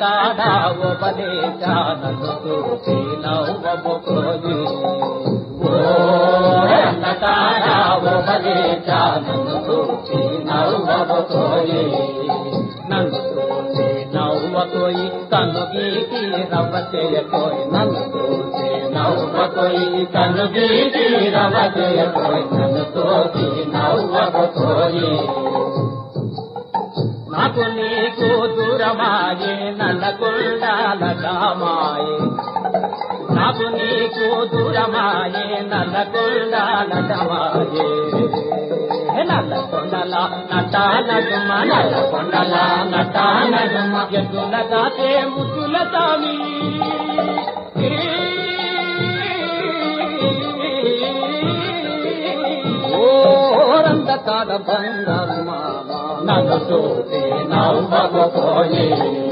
కాడా ఉపదేశాలను చూసి నవ్వబోయి ఓరన్న కాడా ఉపదేశాలను చూసి నవ్వబోయి నన్ను చూసి నవ్వకోయి కన్ను గీకి రవ్వ చేయకోయి నన్ను చూసి నవ్వకోయి కన్ను గీకి రవ్వ చేయకోయి నన్ను చూసి నవ్వకోయి నాకు నీకు దూరమాయే నల్లకొండాల కామాయే నాకు నీకు దూరమాయే నల్లకొండాల కామాయే నల్లకొండల నటానడుమ నల్లకొండల నటానడుమ ఎద్దుల కాసే ముద్దుల తామి ఓరంత కాడ బంగారు మామ నన్ను చూసి నవ్వకపోయి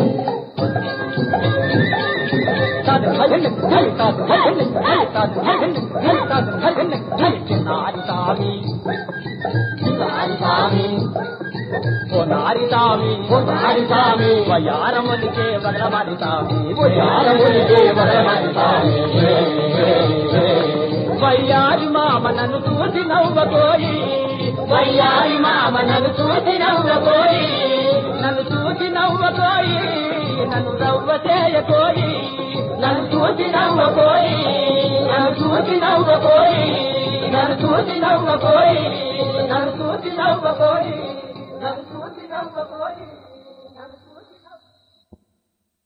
వయారమునికే వదలబడి సామి వయారమునికే వదలబడి సామి వయ్యారి మామ నన్ను చూసి నవ్వకోయి వయ్యారి మామ నన్ను చూసి నవ్వకోయి నన్ను చూసి నవ్వకోయి నన్ను నవ్వ చేయకోయి నన్ను చూసి నవ్వకోయి నన్ను చూసి నవ్వకోయి నన్ను చూసి నవ్వకోయి నన్ను చూసి నవ్వకోయి నన్ను చూసి నవ్వకోయి